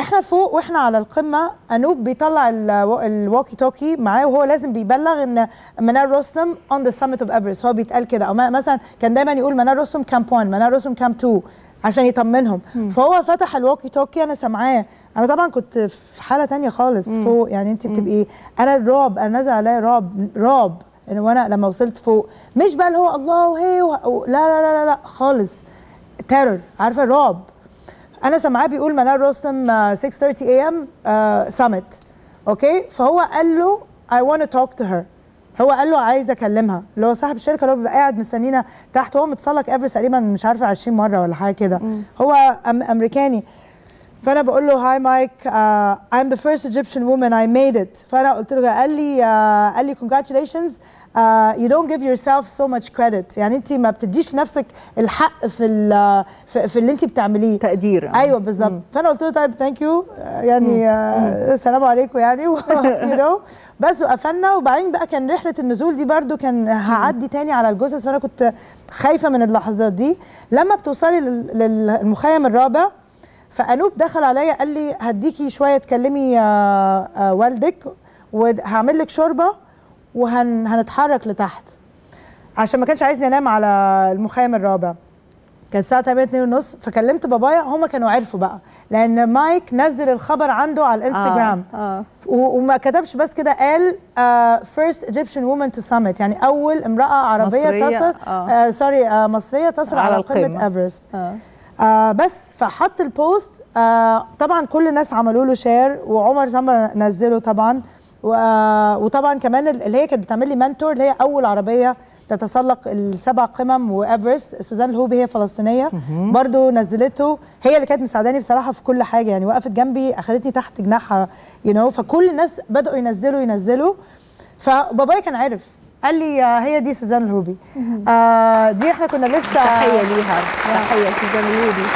احنا فوق واحنا على القمه انوب بيطلع ال- الووكي توكي معاه وهو لازم بيبلغ ان منار رستم اون ذا summit اوف ايفرست هو بيتقال كده او ما- مثلا كان دايما يقول منار رستم كامب 1 منار رستم كامب 2 عشان يطمنهم فهو فتح الووكي توكي انا سامعاه انا طبعا كنت في حاله تانية خالص فوق يعني انت بتبقي انا الرعب انا نازل عليا رعب رعب يعني وانا لما وصلت فوق مش بقى اللي هو الله وهي و... لا لا لا لا لا خالص تيرور عارفه رعب انا سامعاه بيقول منال رستم آه، 6:30 a.m. سامت اوكي فهو قال له I want to talk to her هو قال له عايز اكلمها اللي هو صاحب الشركه اللي هو بيبقى قاعد مستنينا تحت هو متسلق ايفرست تقريبا مش عارفه 20 مره ولا حاجه كده هو أم امريكاني فانا بقول له هاي مايك I'm the first Egyptian woman I made it فانا قلت له قال لي آه، قال لي congratulations uh, you don't give yourself so much credit يعني انت ما بتديش نفسك الحق في ال- في, في اللي انت بتعمليه تقدير آه. ايوه بالظبط فانا قلت له طيب ثانك يو يعني آه، السلام عليكم يعني و- you know بس وقفلنا وبعدين بقى كان رحله النزول دي برده كان هعدي تاني على الجثث فانا كنت خايفه من اللحظات دي لما بتوصلي لل- للمخيم الرابع فانوب دخل عليا قال لي هديكي شويه تكلمي آه، آه، والدك وهعمل لك شوربه وهنتحرك لتحت عشان ما كانش عايزني انام على المخيم الرابع كان الساعه تقريبا 2 ونص فكلمت بابايا هم كانوا عرفوا بقى لان مايك نزل الخبر عنده على الانستجرام آه. آه. و- وما كتبش بس كده قال فيرست ايجيبشن وومن تو سمت يعني اول امراه عربيه مصرية، تصل آه. آه سوري آه مصريه تصل على على, على القمة. قمه ايفرست آه. آه بس فحط البوست آه طبعا كل الناس عملوا له شير وعمر سمر نزله طبعا و- آه وطبعا كمان اللي هي كانت بتعمل لي منتور اللي هي اول عربيه تتسلق السبع قمم وايفرست سوزان الهوبي هي فلسطينيه برضو نزلته هي اللي كانت مساعداني بصراحه في كل حاجه يعني وقفت جنبي اخذتني تحت جناحها يو you know فكل الناس بداوا ينزلوا ينزلوا فبابايا كان عارف قال لي آه، هي دي سوزان الهوبي آه دي احنا كنا لسه تحيه ليها تحيه سوزان الهودي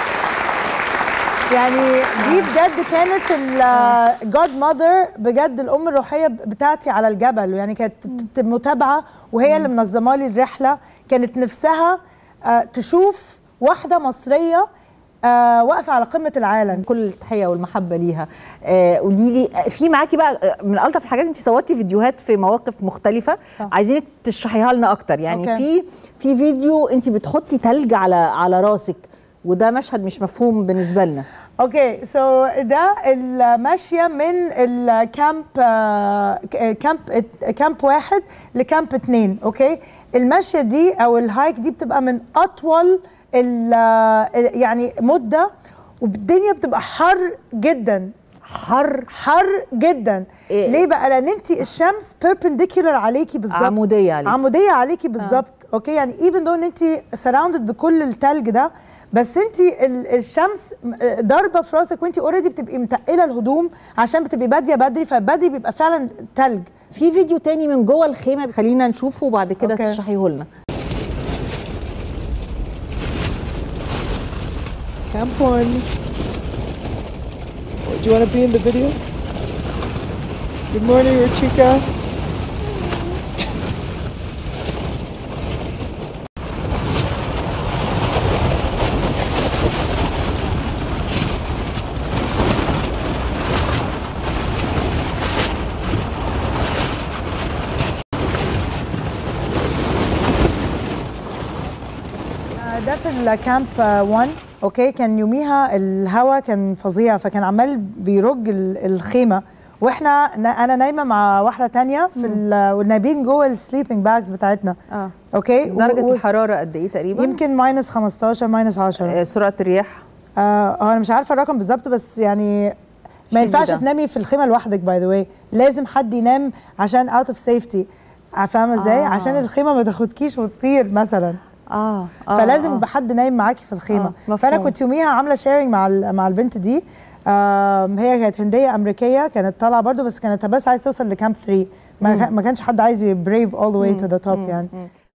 يعني دي بجد كانت الجاد ماذر بجد الام الروحيه بتاعتي على الجبل يعني كانت ت- متابعه وهي اللي منظمه لي الرحله كانت نفسها آه، تشوف واحده مصريه آه، واقفه على قمه العالم كل التحيه والمحبه ليها آه قولي لي آه، في معاكي بقى آه، من الطف الحاجات انت صورتي فيديوهات في مواقف مختلفه صح. عايزينك تشرحيها لنا اكتر يعني أوكي. في في فيديو انت بتحطي تلج على على راسك وده مشهد مش مفهوم بالنسبه لنا اوكي سو ده الماشيه من الكامب آه، كامب كامب واحد لكامب اتنين اوكي الماشيه دي او الهايك دي بتبقى من اطول ال- ال- يعني مده والدنيا بتبقى حر جدا حر حر جدا إيه؟ ليه بقى لان انت الشمس بيربنديكولار عليكي بالظبط عمودية عليكي. عموديه عليكي بالظبط اوكي يعني ايفن دو ان انت سراوندد بكل التلج ده بس انت ال- الشمس م- ضاربه في راسك وانت اوريدي بتبقي متقله الهدوم عشان بتبقي باديه بدري فبدري بيبقى فعلا تلج في فيديو تاني من جوه الخيمه خلينا نشوفه وبعد كده أوكي. تشرحيه لنا Camp one. Do you want to be in the video? Good morning, Ruchika. ده في الكامب 1 اوكي كان يوميها الهواء كان فظيع فكان عمال بيرج ال- الخيمه واحنا نا- انا نايمه مع واحده تانية في ال- ونايمين جوه السليبنج باجز بتاعتنا اه اوكي درجه و- و- الحراره قد ايه تقريبا يمكن ماينس 15 ماينس 10 آه سرعه الرياح آه هو انا مش عارفه الرقم بالظبط بس يعني ما ينفعش شديدة. تنامي في الخيمه لوحدك باي ذا واي لازم حد ينام عشان اوت اوف سيفتي فاهمه ازاي آه. عشان الخيمه ما تاخدكيش وتطير مثلا اه, آه فلازم آه. يبقى حد نايم معاكي في الخيمه آه، مفهوم. فانا كنت يوميها عامله شيرنج مع ال- مع البنت دي آم، هي كانت هنديه امريكيه كانت طالعه برضو بس كانت بس عايزه توصل لكامب 3 ما, كان- ما كانش حد عايز يبريف اول ذا واي تو ذا توب يعني